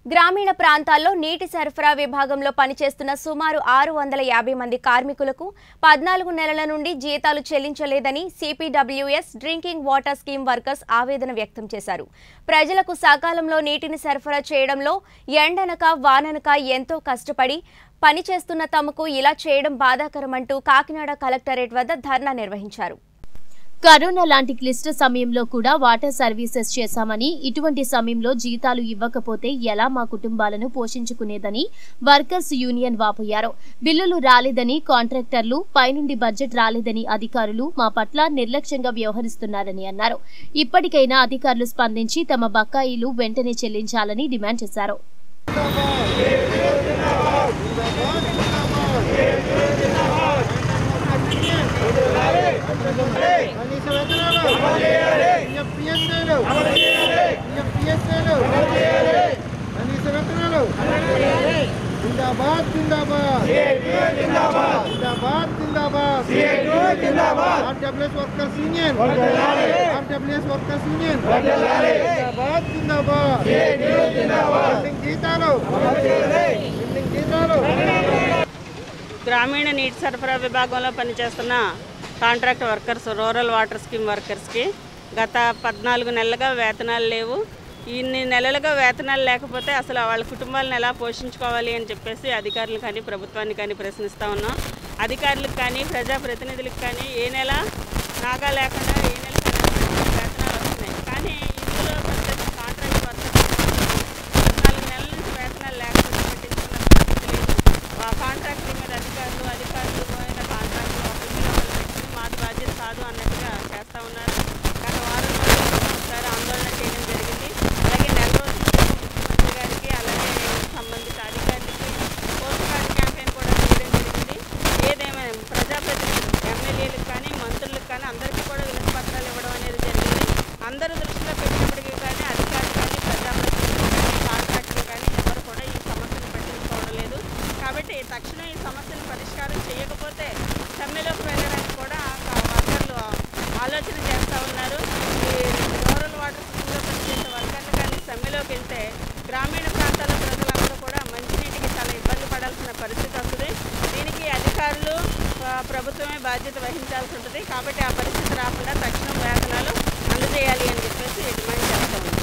గ్రామీణ ప్రాంతాల్లో నీటి సరఫరా విభాగంలో పనిచేస్తున్న సుమారు ఆరు వందల యాభై మంది కార్మికులకు పద్నాలుగు నెలల నుండి జీతాలు చెల్లించలేదని CPWS drinking water scheme workers ఆవేదన వ్యక్తం చేశారు ప్రజలకు సకాలంలో నీటిని సరఫరా చేయడంలో ఎండనక వాననక ఎంతో కష్టపడి పనిచేస్తున్న తమకు ఇలా చేయడం బాధాకరమంటూ కాకినాడ కలెక్టరేట్ వద్ద ధర్నా నిర్వహించారు కరోనా లాంటి క్లిష్ట సమయంలో కూడా వాటర్ సర్వీసెస్ చేశామని ఇటువంటి సమయంలో జీతాలు ఇవ్వకపోతే ఎలా మా కుటుంబాలను పోషించుకునేదని వర్కర్స్ యూనియన్ వాపోయారు బిల్లులు రాలేదని కాంట్రాక్టర్లు పైనుండి బడ్జెట్ రాలేదని అధికారులు మా పట్ల నిర్లక్ష్యంగా వ్యవహరిస్తున్నారని అన్నారు ఇప్పటికైనా అధికారులు స్పందించి తమ బకాయిలు వెంటనే చెల్లించాలని డిమాండ్ చేశారు కనీస వేతనాలు పిఎస్ఏలు పిఎస్ఏలు కనీస వేతనాలు జిందాబాద్ జిందాబాద్ జిందాబాద్ జిందాబాద్ RWS workers union RWS workers union జిందాబాద్ జిందాబాద్ బిల్డింగ్ జీతాలు బిల్డింగ్ జీతాలు గ్రామీణ నీటి సరఫరా విభాగంలో పనిచేస్తున్న contract workers rural water scheme వర్కర్స్కి గత పద్నాలుగు నెలలుగా వేతనాలు లేవు ఇన్ని నెలలుగా వేతనాలు లేకపోతే అసలు వాళ్ళ కుటుంబాలను ఎలా పోషించుకోవాలి అని చెప్పేసి అధికారులు కానీ ప్రభుత్వాన్ని కానీ ప్రశ్నిస్తూ ఉన్నాం అధికారులకు కానీ ప్రజాప్రతినిధులకు కానీ ఏ నెల నాగా లేకుండా ఏ నెల వేతనాలు వస్తున్నాయి కానీ ఇందులో పనిచేసిన కాంట్రాక్ట్ వర్కర్స్ పద్నాలుగు నెలల నుంచి వేతనాలు లేకపోతే పట్టించుకున్న పరిస్థితి లేదు ఆ కాంట్రాక్టర్ మీద అధికారులు అధికారులు పోయిన కాంట్రాక్టులు ఒకరికి ఒకరు పెట్టి మాది బాధ్యత కాదు అన్నట్టుగా చేస్తూ ఉన్నారు గత వారం రోజులు ఒకసారి ఆందోళన చేయడం జరిగింది అలాగే నెల రోజుల క్రితం ముఖ్యమంత్రి గారికి అలాగే సంబంధిత అధికారులకి పోస్ట్ కార్డ్ క్యాంపెయిన్ కూడా చేయడం జరిగింది ఏదేమైనా ప్రజాప్రతినిధులు ఎమ్మెల్యేలకు కానీ మంత్రులకు కానీ అందరికీ కూడా వినతి పత్రాలు ఇవ్వడం అనేది జరిగింది అందరూ దృష్టిలో పెట్టినప్పటికీ కానీ అధికారులు కానీ ప్రజాప్రతినిధులు కానీ కాంట్రాక్టులు కానీ ఎవరు కూడా ఈ సమస్యను పట్టించుకోవడం లేదు కాబట్టి తక్షణం ఈ సమస్యను పరిష్కారం చేయకపోతే సమ్మెలోకి వెళ్ళడానికి కూడా ఆ వర్కర్లు ఆలోచన చేస్తూ ఉన్నారు ఈ రూరల్ వాటర్ స్కీమ్లో పనిచేసే వర్కర్లు కానీ సమ్మెలోకి వెళ్తే గ్రామీణ ప్రాంతాల ప్రజలందరూ కూడా మంచినీటికి చాలా ఇబ్బంది పడాల్సిన పరిస్థితి వస్తుంది దీనికి అధికారులు ఆ, ప్రభుత్వమే బాధ్యత వహించాల్సి ఉంటుంది కాబట్టి ఆ పరిస్థితి రాకుండా తక్షణం వేతనాలు అందజేయాలి అని చెప్పేసి డిమాండ్ చేస్తూ ఉన్నాం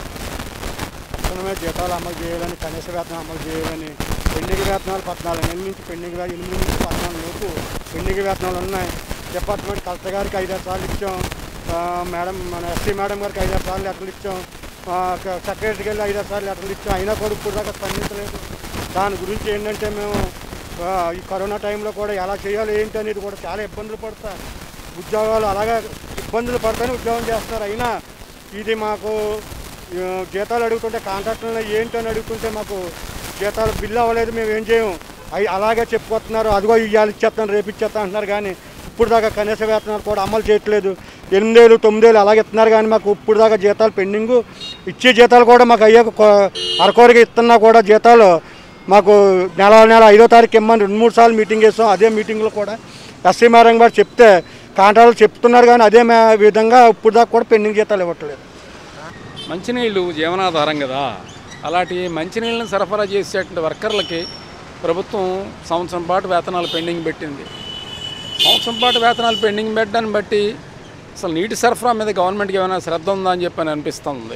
తక్షణమే జీతాలు అమలు చేయాలని కనీస వేతనం అమలు చేయాలని పెండింగ్ వేతనాలు పద్నాలుగు నెలల నుంచి పెండింగ్ వే- ఎనిమిది నుంచి పద్నాలుగు లోపు పెండింగ్ వేతనాలు ఉన్నాయి డిపార్ట్మెంట్ కలెక్టర్ గారికి ఐదారు సార్లు ఇచ్చాం ఆ, మేడం మన ఎస్సీ మేడం గారికి ఐదారు సార్లు లెటర్లు ఇచ్చాం ఆ, క- సెక్రటరీకి వెళ్ళి ఐదారు సార్లు లెటర్లు ఇచ్చాం అయినా కూడా ఇప్పుడు దాకా స్పందించలేదు దాని గురించి ఏంటంటే మేము ఆ, ఈ కరోనా టైంలో కూడా ఎలా చేయాలి ఏంటి అనేది కూడా చాలా ఇబ్బందులు పడతా ఉద్యోగాలు అలాగే ఇబ్బందులు పడతానే ఉద్యోగం చేస్తున్నారు అయినా ఇది మాకు ఆ, జీతాలు అడుగుతుంటే కాంట్రాక్టర్లు ఏంటి అని అడుగుతుంటే మాకు జీతాలు బిల్లు అవ్వలేదు మేము ఏం చేయము అవి అలాగే చెప్పుకొస్తున్నారు అదిగో ఇవాళ ఇచ్చేస్తాను రేపు ఇచ్చేస్తాను అంటున్నారు కానీ ఇప్పుడు దాకా కనీస వేతనాలు కూడా అమలు చేయట్లేదు ఎనిమిదేళ్ళు తొమ్మిదేళ్ళు అలాగే ఇస్తున్నారు కానీ మాకు ఇప్పుడు దాకా జీతాలు పెండింగు ఇచ్చే జీతాలు కూడా మాకు అయ్యాక కొ- అరకొరగా ఇస్తున్నా కూడా జీతాలు మాకు నెల నెల ఐదో తారీఖు ఇమ్మని రెండు మూడు సార్లు మీటింగ్ చేస్తాం అదే మీటింగ్లో కూడా ఎస్సీ మేరం గారు చెప్తే కాంట్రాక్టులు చెప్తున్నారు కానీ అదే మే- విధంగా ఇప్పుడు దాకా కూడా పెండింగ్ జీతాలు ఇవ్వట్లేదు మంచినీళ్ళు జీవనాధారం కదా అలాంటి మంచినీళ్ళని సరఫరా చేసేటువంటి వర్కర్లకి ప్రభుత్వం సంవత్సరం పాటు వేతనాలు పెండింగ్ పెట్టింది సంవత్సరం పాటు వేతనాలు పెండింగ్ పెట్టడాన్ని బట్టి అసలు నీటి సరఫరా మీద గవర్నమెంట్కి ఏమైనా శ్రద్ధ ఉందా అని చెప్పి అని అనిపిస్తుంది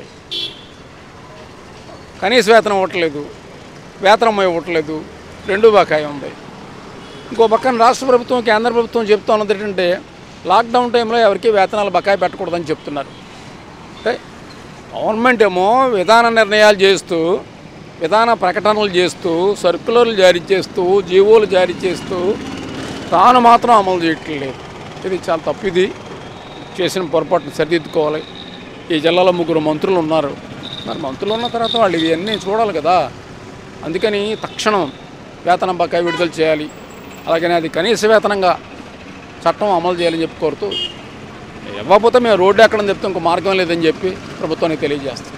కనీస వేతనం ఇవ్వట్లేదు వేతనం ఇవ్వట్లేదు రెండు బకాయి ఉంది ఇంకో పక్కన రాష్ట్ర ప్రభుత్వం కేంద్ర ప్రభుత్వం చెప్తా ఉన్నది ఏంటంటే లాక్డౌన్ టైంలో ఎవరికి వేతనాలు బకాయి పెట్టకూడదని చెప్తున్నారు అంటే గవర్నమెంట్ ఏమో విధాన నిర్ణయాలు చేస్తూ విధాన ప్రకటనలు చేస్తూ సర్కులర్లు జారీ చేస్తూ జీవోలు జారీ చేస్తూ తాను మాత్రం అమలు చేయట్లేదు ఇది చాలా తప్పు ఇది చేసిన పొరపాటును సరిదిద్దుకోవాలి ఈ జిల్లాలో ముగ్గురు మంత్రులు ఉన్నారు మరి మంత్రులు ఉన్న తర్వాత వాళ్ళు ఇవన్నీ చూడాలి కదా అందుకని తక్షణం వేతనం బకాయి విడుదల చేయాలి అలాగనే అది కనీస వేతనంగా చట్టం అమలు చేయాలని చెప్పి కోరుతూ ఇవ్వకపోతే మేము రోడ్డు ఎక్కడని చెప్తే ఇంకో మార్గం లేదని చెప్పి ప్రభుత్వానికి తెలియజేస్తాం